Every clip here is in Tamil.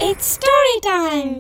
It's story time.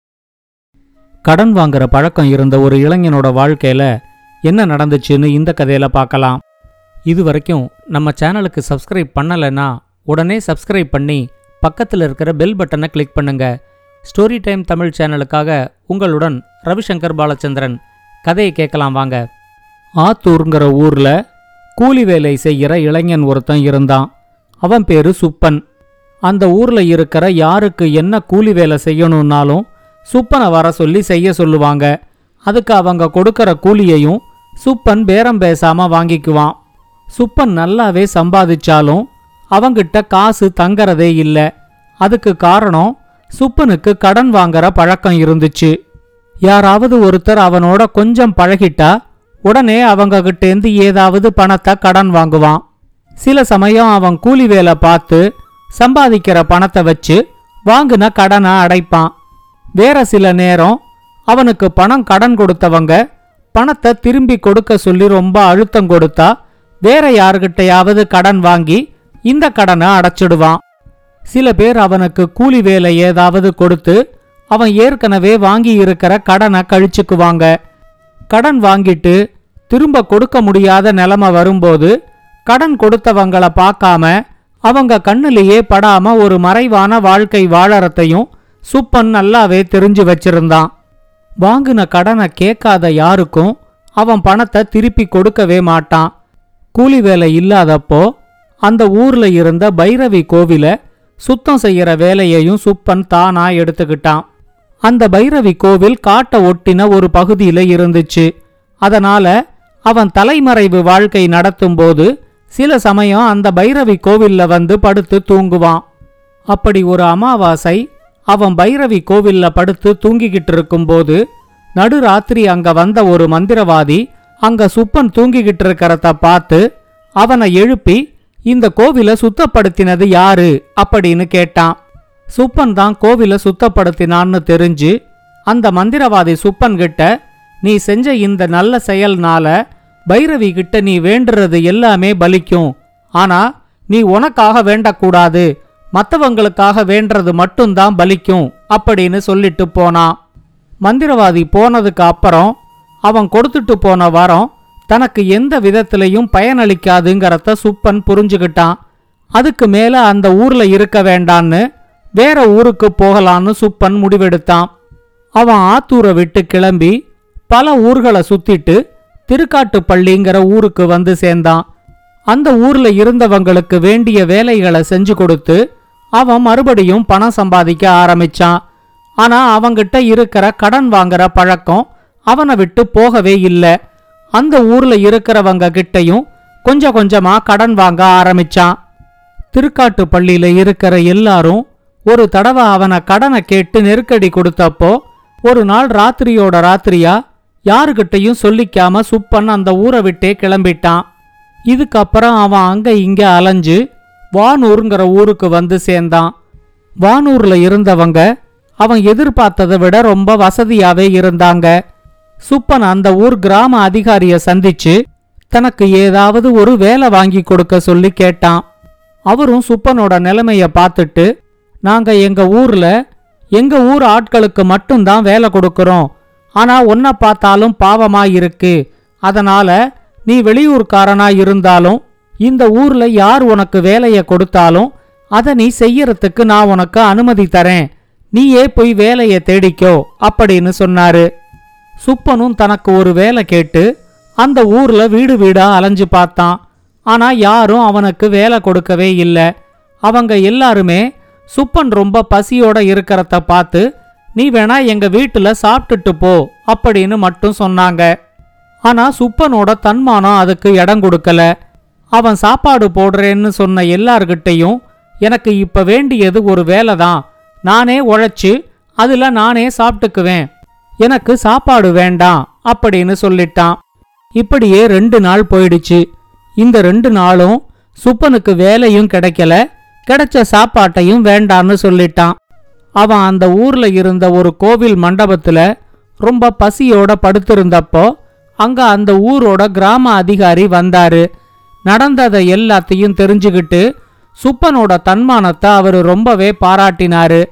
கடன் வாங்குற பழக்கம் இருந்த ஒரு இளைஞனோட வாழ்க்கையில என்ன நடந்துச்சுன்னு இந்த கதையில பார்க்கலாம் இது வரைக்கும் நம்ம சேனலுக்கு சப்ஸ்கிரைப் பண்ணலைன்னா உடனே சப்ஸ்கிரைப் பண்ணி பக்கத்தில் இருக்கிற பெல் பட்டனை கிளிக் பண்ணுங்க ஸ்டோரி டைம் தமிழ் சேனலுக்காக உங்களுடன் ரவிசங்கர் பாலச்சந்திரன் கதையை கேட்கலாம் வாங்க ஆத்தூருங்கிற ஊர்ல கூலி வேலை செய்கிற இளைஞன் ஒருத்தன் இருந்தான் அவன் பேரு சுப்பன் அந்த ஊர்ல இருக்கிற யாருக்கு என்ன கூலி வேலை செய்யணும்னாலும் சுப்பனை வர சொல்லி செய்ய சொல்லுவாங்க அதுக்கு அவங்க கொடுக்கற கூலியையும் சுப்பன் பேரம் பேசாம வாங்கிக்குவான் சுப்பன் நல்லாவே சம்பாதிச்சாலும் அவங்கிட்ட காசு தங்கறதே இல்ல அதுக்கு காரணம் சுப்பனுக்கு கடன் வாங்குற பழக்கம் இருந்துச்சு யாராவது ஒருத்தர் அவனோட கொஞ்சம் பழகிட்டா உடனே அவங்க கிட்டேந்து ஏதாவது பணத்தை கடன் வாங்குவான் சில சமயம் அவன் கூலி வேலை பார்த்து சம்பாதிக்கிற பணத்தை வச்சு வாங்கின கடனை அடைப்பான் வேற சில நேரம் அவனுக்கு பணம் கடன் கொடுத்தவங்க பணத்தை திரும்பி கொடுக்க சொல்லி ரொம்ப அழுத்தம் கொடுத்தா வேற யாருகிட்டயாவது கடன் வாங்கி இந்த கடனை அடைச்சிடுவான் சில பேர் அவனுக்கு கூலி வேலை ஏதாவது கொடுத்து அவன் ஏற்கனவே வாங்கி இருக்கிற கடனை கழிச்சுக்குவாங்க கடன் வாங்கிட்டு திரும்ப கொடுக்க முடியாத நிலைமை வரும்போது கடன் கொடுத்தவங்கள பார்க்காம அவங்க கண்ணுலயே படாம ஒரு மறைவான வாழ்க்கை வாழறதையும் சுப்பன் நல்லாவே தெரிஞ்சு வச்சிருந்தான் வாங்கின கடனை கேட்காத யாருக்கும் அவன் பணத்தை திருப்பி கொடுக்கவே மாட்டான் கூலி வேலை இல்லாதப்போ அந்த ஊர்ல இருந்த பைரவி கோவில சுத்தம் செய்யற வேலையையும் சுப்பன் தானா எடுத்துக்கிட்டான் அந்த பைரவி கோவில் காட்ட ஒட்டின ஒரு பகுதியில இருந்துச்சு அதனால அவன் தலைமறைவு வாழ்க்கை நடத்தும்போது சில சமயம் அந்த பைரவி கோவில்ல வந்து படுத்து தூங்குவான் அப்படி ஒரு அமாவாசை அவன் பைரவி கோவில்ல படுத்து தூங்கிக்கிட்டு இருக்கும்போது நடுராத்திரி அங்க வந்த ஒரு மந்திரவாதி அங்க சுப்பன் தூங்கிக்கிட்டு இருக்கிறத பார்த்து அவனை எழுப்பி இந்த கோவில சுத்தப்படுத்தினது யாரு அப்படின்னு கேட்டான் சுப்பன் தான் கோவில சுத்தப்படுத்தினான்னு தெரிஞ்சு அந்த மந்திரவாதி சுப்பன் கிட்ட நீ செஞ்ச இந்த நல்ல செயல்னால பைரவி கிட்ட நீ வேண்டுறது எல்லாமே பலிக்கும் ஆனா நீ உனக்காக வேண்டக்கூடாது மத்தவங்களுக்காக வேண்டறது மட்டும்தான் பலிக்கும் அப்படின்னு சொல்லிட்டு போனான் மந்திரவாதி போனதுக்கு அப்புறம் அவன் கொடுத்துட்டு போன வரம் தனக்கு எந்த விதத்திலையும் பயனளிக்காதுங்கிறத சுப்பன் புரிஞ்சுக்கிட்டான் அதுக்கு மேல அந்த ஊர்ல இருக்க வேண்டான்னு வேற ஊருக்கு போகலான்னு சுப்பன் முடிவெடுத்தான் அவன் ஆத்தூரை விட்டு கிளம்பி பல ஊர்களை சுத்திட்டு திருக்காட்டுப்பள்ளிங்கிற ஊருக்கு வந்து சேர்ந்தான் அந்த ஊர்ல இருந்தவங்களுக்கு வேண்டிய வேலைகளை செஞ்சு கொடுத்து அவன் மறுபடியும் பணம் சம்பாதிக்க ஆரம்பிச்சான் ஆனா அவங்கிட்ட இருக்கிற கடன் வாங்குற பழக்கம் அவனை விட்டு போகவே இல்லை அந்த ஊர்ல இருக்கிறவங்க கிட்டயும் கொஞ்சம் கொஞ்சமா கடன் வாங்க ஆரம்பிச்சான் திருக்காட்டு பள்ளியில இருக்கிற எல்லாரும் ஒரு தடவை அவனை கடனை கேட்டு நெருக்கடி கொடுத்தப்போ ஒரு நாள் ராத்திரியோட ராத்திரியா யாருகிட்டயும் சொல்லிக்காம சுப்பன் அந்த ஊரை விட்டே கிளம்பிட்டான் இதுக்கப்புறம் அவன் அங்க இங்க அலைஞ்சு வானூருங்கிற ஊருக்கு வந்து சேர்ந்தான் வானூர்ல இருந்தவங்க அவன் எதிர்பார்த்ததை விட ரொம்ப வசதியாவே இருந்தாங்க சுப்பன் அந்த ஊர் கிராம அதிகாரிய சந்திச்சு தனக்கு ஏதாவது ஒரு வேலை வாங்கி கொடுக்க சொல்லி கேட்டான் அவரும் சுப்பனோட நிலைமைய பார்த்துட்டு நாங்க எங்க ஊர்ல எங்க ஊர் ஆட்களுக்கு மட்டும்தான் வேலை கொடுக்கறோம் ஆனா உன்னை பார்த்தாலும் பாவமா இருக்கு அதனால நீ வெளியூர்காரனா இருந்தாலும் இந்த ஊர்ல யார் உனக்கு வேலைய கொடுத்தாலும் அதை நீ செய்யறதுக்கு நான் உனக்கு அனுமதி தரேன் நீயே போய் வேலைய தேடிக்கோ அப்படின்னு சொன்னாரு சுப்பனும் தனக்கு ஒரு வேலை கேட்டு அந்த ஊர்ல வீடு வீடா அலைஞ்சு பார்த்தான் ஆனா யாரும் அவனுக்கு வேலை கொடுக்கவே இல்லை அவங்க எல்லாருமே சுப்பன் ரொம்ப பசியோட இருக்கிறத பார்த்து நீ வேணா எங்க வீட்டுல சாப்பிட்டுட்டு போ அப்படின்னு மட்டும் சொன்னாங்க ஆனா சுப்பனோட தன்மானம் அதுக்கு இடம் கொடுக்கல அவன் சாப்பாடு போடுறேன்னு சொன்ன எல்லார்கிட்டையும் எனக்கு இப்ப வேண்டியது ஒரு வேலை தான் நானே உழைச்சு அதுல நானே சாப்பிட்டுக்குவேன் எனக்கு சாப்பாடு வேண்டாம் அப்படின்னு சொல்லிட்டான் இப்படியே ரெண்டு நாள் போயிடுச்சு இந்த ரெண்டு நாளும் சுப்பனுக்கு வேலையும் கிடைக்கல கிடைச்ச சாப்பாட்டையும் வேண்டான்னு சொல்லிட்டான் அவன் அந்த ஊர்ல இருந்த ஒரு கோவில் மண்டபத்துல ரொம்ப பசியோட படுத்திருந்தப்போ அங்க அந்த ஊரோட கிராம அதிகாரி வந்தாரு நடந்ததை எல்லாத்தையும் தெரிஞ்சுக்கிட்டு சுப்பனோட தன்மானத்தை அவரு ரொம்பவே பாராட்டினாரு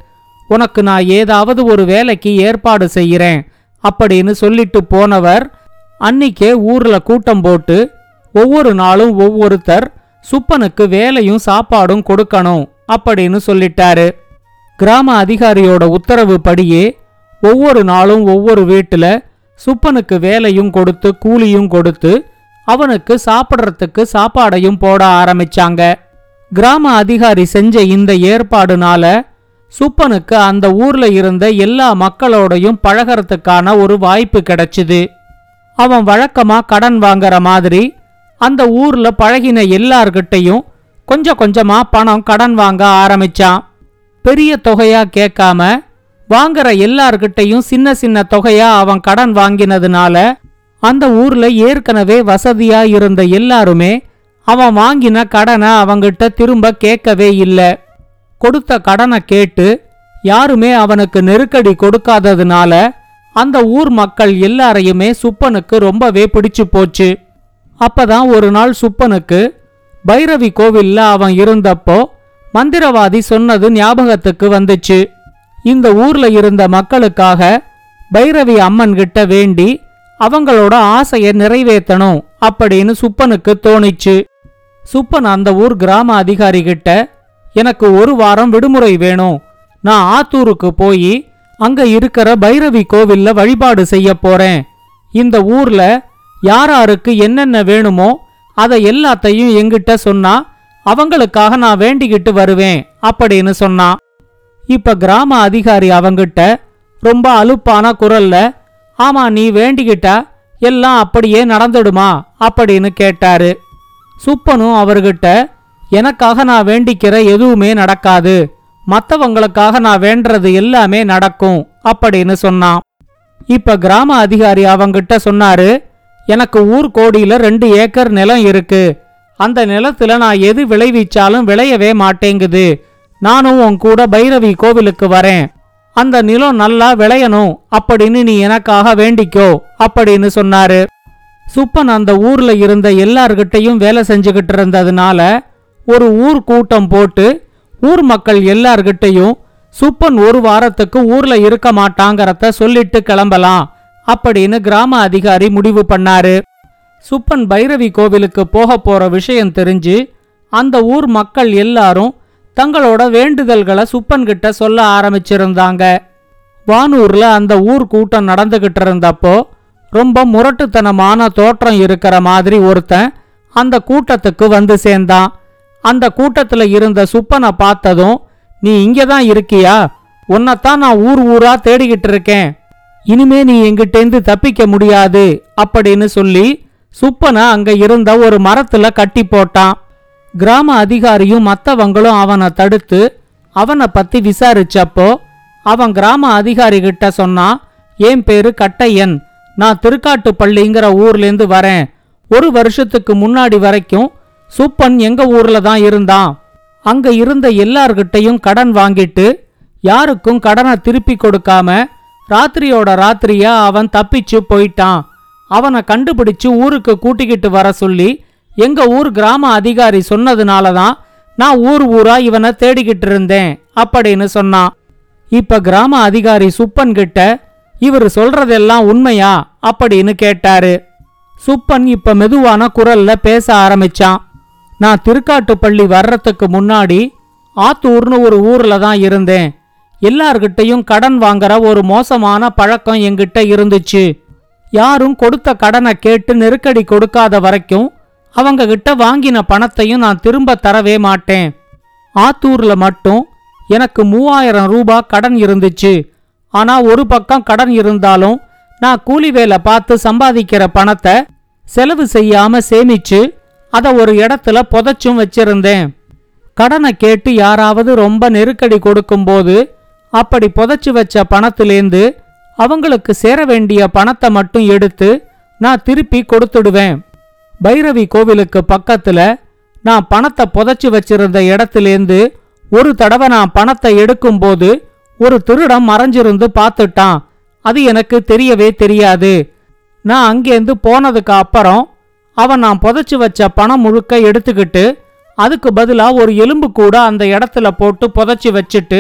உனக்கு நான் ஏதாவது ஒரு வேலைக்கு ஏற்பாடு செய்கிறேன் அப்படின்னு சொல்லிட்டு போனவர் அன்னிக்கே ஊர்ல கூட்டம் போட்டு ஒவ்வொரு நாளும் ஒவ்வொருத்தர் சுப்பனுக்கு வேலையும் சாப்பாடும் கொடுக்கணும் அப்படின்னு சொல்லிட்டாரு கிராம அதிகாரியோட உத்தரவு படியே ஒவ்வொரு நாளும் ஒவ்வொரு வீட்டுல சுப்பனுக்கு வேலையும் கொடுத்து கூலியும் கொடுத்து அவனுக்கு சாப்பிட்றதுக்கு சாப்பாடையும் போட ஆரம்பிச்சாங்க கிராம அதிகாரி செஞ்ச இந்த ஏற்பாடுனால சுப்பனுக்கு அந்த ஊர்ல இருந்த எல்லா மக்களோடையும் பழகறதுக்கான ஒரு வாய்ப்பு கிடைச்சுது அவன் வழக்கமா கடன் வாங்குற மாதிரி அந்த ஊர்ல பழகின எல்லார்கிட்டையும் கொஞ்சம் கொஞ்சமா பணம் கடன் வாங்க ஆரம்பிச்சான் பெரிய தொகையா கேட்காம வாங்குற எல்லார்கிட்டையும் சின்ன சின்ன தொகையா அவன் கடன் வாங்கினதுனால அந்த ஊர்ல ஏற்கனவே வசதியா இருந்த எல்லாருமே அவன் வாங்கின கடனை அவங்கிட்ட திரும்ப கேட்கவே இல்லை கொடுத்த கடனை கேட்டு யாருமே அவனுக்கு நெருக்கடி கொடுக்காததுனால அந்த ஊர் மக்கள் எல்லாரையுமே சுப்பனுக்கு ரொம்பவே பிடிச்சு போச்சு அப்பதான் ஒரு நாள் சுப்பனுக்கு பைரவி கோவில்ல அவன் இருந்தப்போ மந்திரவாதி சொன்னது ஞாபகத்துக்கு வந்துச்சு இந்த ஊர்ல இருந்த மக்களுக்காக பைரவி அம்மன் கிட்ட வேண்டி அவங்களோட ஆசையை நிறைவேற்றணும் அப்படின்னு சுப்பனுக்கு தோணிச்சு சுப்பன் அந்த ஊர் கிராம அதிகாரி கிட்ட எனக்கு ஒரு வாரம் விடுமுறை வேணும் நான் ஆத்தூருக்கு போய் அங்க இருக்கிற பைரவி கோவில்ல வழிபாடு செய்ய போறேன் இந்த ஊர்ல யாராருக்கு என்னென்ன வேணுமோ அதை எல்லாத்தையும் எங்கிட்ட சொன்னா அவங்களுக்காக நான் வேண்டிக்கிட்டு வருவேன் அப்படின்னு சொன்னான் இப்ப கிராம அதிகாரி அவங்கிட்ட ரொம்ப அலுப்பான குரல்ல ஆமா நீ வேண்டிக்கிட்டா எல்லாம் அப்படியே நடந்துடுமா அப்படின்னு கேட்டாரு சுப்பனும் அவர்கிட்ட எனக்காக நான் வேண்டிக்கிற எதுவுமே நடக்காது மத்தவங்களுக்காக நான் வேண்டறது எல்லாமே நடக்கும் அப்படின்னு சொன்னான் இப்ப கிராம அதிகாரி அவங்கிட்ட சொன்னாரு எனக்கு ஊர் கோடியில ரெண்டு ஏக்கர் நிலம் இருக்கு அந்த நிலத்துல நான் எது விளைவிச்சாலும் விளையவே மாட்டேங்குது நானும் உன் கூட பைரவி கோவிலுக்கு வரேன் அந்த நிலம் நல்லா விளையணும் அப்படின்னு நீ எனக்காக வேண்டிக்கோ அப்படின்னு சொன்னாரு சுப்பன் அந்த ஊர்ல இருந்த எல்லார்கிட்டையும் வேலை செஞ்சுகிட்டு இருந்ததுனால ஒரு ஊர் கூட்டம் போட்டு ஊர் மக்கள் எல்லார்கிட்டையும் சுப்பன் ஒரு வாரத்துக்கு ஊர்ல இருக்க மாட்டாங்கறத சொல்லிட்டு கிளம்பலாம் அப்படின்னு கிராம அதிகாரி முடிவு பண்ணாரு சுப்பன் பைரவி கோவிலுக்கு போக போற விஷயம் தெரிஞ்சு அந்த ஊர் மக்கள் எல்லாரும் தங்களோட வேண்டுதல்களை சுப்பன் கிட்ட சொல்ல ஆரம்பிச்சிருந்தாங்க வானூர்ல அந்த ஊர் கூட்டம் நடந்துகிட்டு இருந்தப்போ ரொம்ப முரட்டுத்தனமான தோற்றம் இருக்கிற மாதிரி ஒருத்தன் அந்த கூட்டத்துக்கு வந்து சேர்ந்தான் அந்த கூட்டத்துல இருந்த சுப்பனை பார்த்ததும் நீ இங்க தான் இருக்கியா உன்னைத்தான் நான் ஊர் ஊரா தேடிக்கிட்டு இருக்கேன் இனிமே நீ எங்கிட்டேந்து தப்பிக்க முடியாது அப்படின்னு சொல்லி சுப்பனை அங்க இருந்த ஒரு மரத்துல கட்டி போட்டான் கிராம அதிகாரியும் மத்தவங்களும் அவனை தடுத்து அவனை பத்தி விசாரிச்சப்போ அவன் கிராம அதிகாரி கிட்ட சொன்னான் என் பேரு கட்டையன் நான் திருக்காட்டுப்பள்ளிங்கிற ஊர்லேருந்து வரேன் ஒரு வருஷத்துக்கு முன்னாடி வரைக்கும் சுப்பன் எங்க ஊர்ல தான் இருந்தான் அங்க இருந்த எல்லார்கிட்டையும் கடன் வாங்கிட்டு யாருக்கும் கடனை திருப்பி கொடுக்காம ராத்திரியோட ராத்திரியா அவன் தப்பிச்சு போயிட்டான் அவனை கண்டுபிடிச்சு ஊருக்கு கூட்டிக்கிட்டு வர சொல்லி எங்க ஊர் கிராம அதிகாரி சொன்னதுனால தான் நான் ஊர் ஊரா இவனை தேடிக்கிட்டு இருந்தேன் அப்படின்னு சொன்னான் இப்ப கிராம அதிகாரி சுப்பன் கிட்ட இவர் சொல்றதெல்லாம் உண்மையா அப்படின்னு கேட்டாரு சுப்பன் இப்ப மெதுவான குரல்ல பேச ஆரம்பிச்சான் நான் திருக்காட்டுப்பள்ளி வர்றதுக்கு முன்னாடி ஆத்தூர்னு ஒரு ஊர்ல தான் இருந்தேன் எல்லார்கிட்டையும் கடன் வாங்குற ஒரு மோசமான பழக்கம் என்கிட்ட இருந்துச்சு யாரும் கொடுத்த கடனை கேட்டு நெருக்கடி கொடுக்காத வரைக்கும் அவங்க கிட்ட வாங்கின பணத்தையும் நான் திரும்ப தரவே மாட்டேன் ஆத்தூர்ல மட்டும் எனக்கு மூவாயிரம் ரூபாய் கடன் இருந்துச்சு ஆனா ஒரு பக்கம் கடன் இருந்தாலும் நான் கூலி வேலை பார்த்து சம்பாதிக்கிற பணத்தை செலவு செய்யாம சேமிச்சு அதை ஒரு இடத்துல புதைச்சும் வச்சிருந்தேன் கடனை கேட்டு யாராவது ரொம்ப நெருக்கடி கொடுக்கும்போது அப்படி புதைச்சு வச்ச பணத்திலேந்து அவங்களுக்கு சேர வேண்டிய பணத்தை மட்டும் எடுத்து நான் திருப்பி கொடுத்துடுவேன் பைரவி கோவிலுக்கு பக்கத்துல நான் பணத்தை புதைச்சு வச்சிருந்த இடத்திலேந்து ஒரு தடவை நான் பணத்தை எடுக்கும்போது ஒரு திருடன் மறைஞ்சிருந்து பார்த்துட்டான் அது எனக்கு தெரியவே தெரியாது நான் அங்கேருந்து போனதுக்கு அப்புறம் அவன் நான் புதைச்சு வச்ச பணம் முழுக்க எடுத்துக்கிட்டு அதுக்கு பதிலா ஒரு எலும்பு கூட அந்த இடத்துல போட்டு புதைச்சு வச்சுட்டு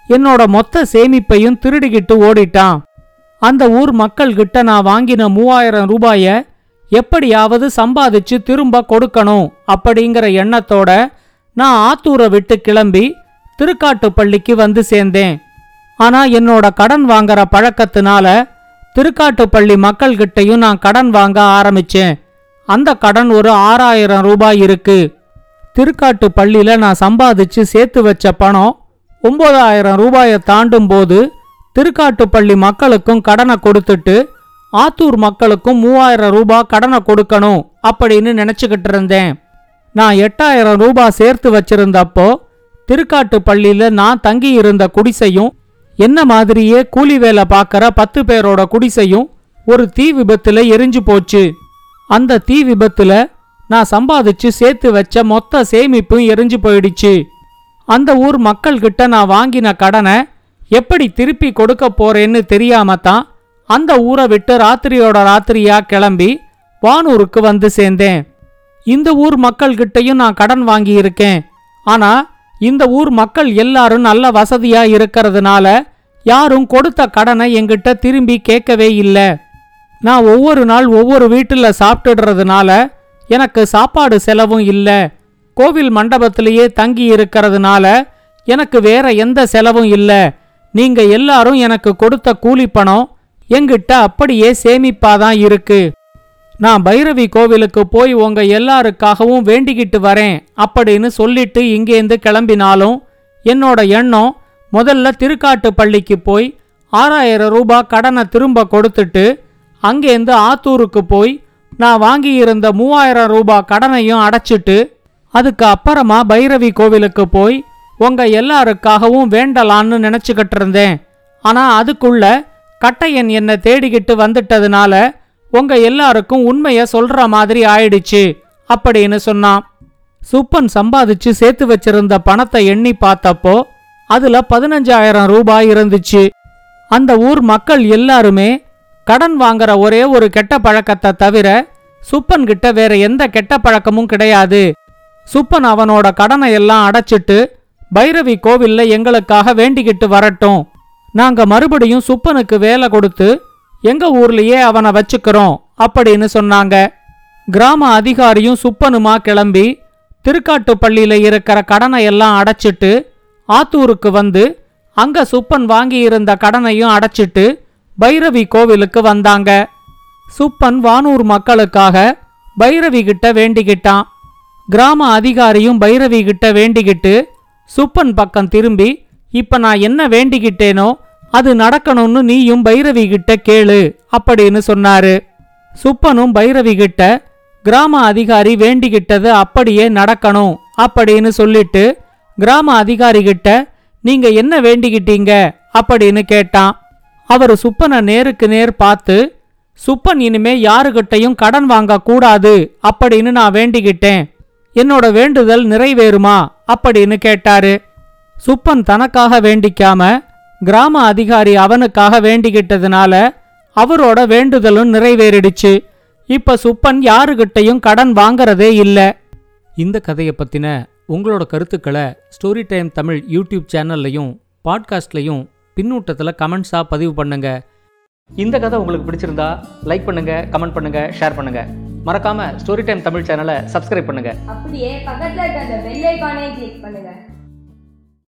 என்னோட மொத்த சேமிப்பையும் திருடிக்கிட்டு ஓடிட்டான் அந்த ஊர் மக்கள் கிட்ட நான் வாங்கின மூவாயிரம் ரூபாய எப்படியாவது சம்பாதிச்சு திரும்ப கொடுக்கணும் அப்படிங்கிற எண்ணத்தோட நான் ஆத்தூரை விட்டு கிளம்பி திருக்காட்டுப்பள்ளிக்கு வந்து சேர்ந்தேன் ஆனா என்னோட கடன் வாங்குற பழக்கத்தினால திருக்காட்டுப்பள்ளி மக்கள்கிட்டயும் நான் கடன் வாங்க ஆரம்பிச்சேன் அந்த கடன் ஒரு ஆறாயிரம் ரூபாய் இருக்கு திருக்காட்டு பள்ளியில நான் சம்பாதிச்சு சேர்த்து வச்ச பணம் ஒன்பதாயிரம் ரூபாயை தாண்டும் போது திருக்காட்டுப்பள்ளி மக்களுக்கும் கடனை கொடுத்துட்டு ஆத்தூர் மக்களுக்கும் மூவாயிரம் ரூபாய் கடனை கொடுக்கணும் அப்படின்னு நினைச்சுக்கிட்டு இருந்தேன் நான் எட்டாயிரம் ரூபாய் சேர்த்து வச்சிருந்தப்போ திருக்காட்டு பள்ளியில நான் தங்கி இருந்த குடிசையும் என்ன மாதிரியே கூலி வேலை பார்க்கற பத்து பேரோட குடிசையும் ஒரு தீ விபத்துல எரிஞ்சு போச்சு அந்த தீ விபத்துல நான் சம்பாதிச்சு சேர்த்து வச்ச மொத்த சேமிப்பும் எரிஞ்சு போயிடுச்சு அந்த ஊர் மக்கள்கிட்ட நான் வாங்கின கடனை எப்படி திருப்பி கொடுக்க போறேன்னு தெரியாம தான் அந்த ஊரை விட்டு ராத்திரியோட ராத்திரியா கிளம்பி வானூருக்கு வந்து சேர்ந்தேன் இந்த ஊர் மக்கள்கிட்டயும் நான் கடன் வாங்கியிருக்கேன் ஆனா இந்த ஊர் மக்கள் எல்லாரும் நல்ல வசதியா இருக்கறதுனால யாரும் கொடுத்த கடனை என்கிட்ட திரும்பி கேட்கவே இல்லை நான் ஒவ்வொரு நாள் ஒவ்வொரு வீட்டில் சாப்பிட்டுடுறதுனால எனக்கு சாப்பாடு செலவும் இல்லை கோவில் மண்டபத்திலேயே தங்கி இருக்கிறதுனால எனக்கு வேற எந்த செலவும் இல்லை நீங்க எல்லாரும் எனக்கு கொடுத்த கூலி பணம் என்கிட்ட அப்படியே சேமிப்பாதான் இருக்கு நான் பைரவி கோவிலுக்கு போய் உங்க எல்லாருக்காகவும் வேண்டிக்கிட்டு வரேன் அப்படின்னு சொல்லிட்டு இங்கேருந்து கிளம்பினாலும் என்னோட எண்ணம் முதல்ல திருக்காட்டு பள்ளிக்கு போய் ஆறாயிரம் ரூபாய் கடனை திரும்ப கொடுத்துட்டு அங்கேருந்து ஆத்தூருக்கு போய் நான் வாங்கியிருந்த மூவாயிரம் ரூபாய் கடனையும் அடைச்சிட்டு அதுக்கு அப்புறமா பைரவி கோவிலுக்கு போய் உங்க எல்லாருக்காகவும் வேண்டலான்னு நினைச்சுக்கிட்டு இருந்தேன் ஆனா அதுக்குள்ள கட்டையன் என்னை தேடிக்கிட்டு வந்துட்டதுனால உங்க எல்லாருக்கும் உண்மைய சொல்ற மாதிரி ஆயிடுச்சு அப்படின்னு சொன்னான் சுப்பன் சம்பாதிச்சு சேர்த்து வச்சிருந்த பணத்தை எண்ணி பார்த்தப்போ அதுல பதினஞ்சாயிரம் ரூபாய் இருந்துச்சு அந்த ஊர் மக்கள் எல்லாருமே கடன் வாங்குற ஒரே ஒரு கெட்ட பழக்கத்தை தவிர சுப்பன் கிட்ட வேற எந்த கெட்ட பழக்கமும் கிடையாது சுப்பன் அவனோட கடனை எல்லாம் அடைச்சிட்டு பைரவி கோவில்ல எங்களுக்காக வேண்டிக்கிட்டு வரட்டும் நாங்க மறுபடியும் சுப்பனுக்கு வேலை கொடுத்து எங்க ஊர்லயே அவனை வச்சுக்கிறோம் அப்படின்னு சொன்னாங்க கிராம அதிகாரியும் சுப்பனுமா கிளம்பி திருக்காட்டுப்பள்ளியில இருக்கிற கடனை எல்லாம் அடைச்சிட்டு ஆத்தூருக்கு வந்து அங்க சுப்பன் வாங்கியிருந்த கடனையும் அடைச்சிட்டு பைரவி கோவிலுக்கு வந்தாங்க சுப்பன் வானூர் மக்களுக்காக பைரவி கிட்ட வேண்டிக்கிட்டான் கிராம அதிகாரியும் பைரவி கிட்ட வேண்டிக்கிட்டு சுப்பன் பக்கம் திரும்பி இப்ப நான் என்ன வேண்டிக்கிட்டேனோ அது நடக்கணும்னு நீயும் பைரவி கிட்ட கேளு அப்படின்னு சொன்னாரு சுப்பனும் பைரவி கிட்ட கிராம அதிகாரி வேண்டிக்கிட்டது அப்படியே நடக்கணும் அப்படின்னு சொல்லிட்டு கிராம அதிகாரி கிட்ட நீங்க என்ன வேண்டிக்கிட்டீங்க அப்படின்னு கேட்டான் அவர் சுப்பனை நேருக்கு நேர் பார்த்து சுப்பன் இனிமே யாருகிட்டையும் கடன் வாங்க கூடாது அப்படின்னு நான் வேண்டிக்கிட்டேன் என்னோட வேண்டுதல் நிறைவேறுமா அப்படின்னு கேட்டாரு சுப்பன் தனக்காக வேண்டிக்காம கிராம அதிகாரி அவனுக்காக வேண்டிக்கிட்டதுனால அவரோட வேண்டுதலும் நிறைவேறிடுச்சு இப்ப சுப்பன் யாருகிட்டையும் கடன் வாங்கறதே இல்ல இந்த கதையை பத்தின உங்களோட கருத்துக்களை ஸ்டோரி டைம் தமிழ் யூடியூப் சேனல்லையும் பாட்காஸ்ட்லையும் பின்னூட்டத்தில் கமெண்ட்ஸாக பதிவு பண்ணுங்க இந்த கதை உங்களுக்கு பிடிச்சிருந்தா லைக் பண்ணுங்க கமெண்ட் பண்ணுங்க ஷேர் பண்ணுங்க மறக்காம ஸ்டோரி டைம் தமிழ் சேனலை சப்ஸ்கிரைப் பண்ணுங்க அப்படியே பக்கத்துல இருக்க அந்த பெல் ஐகானையும் கிளிக் பண்ணுங்க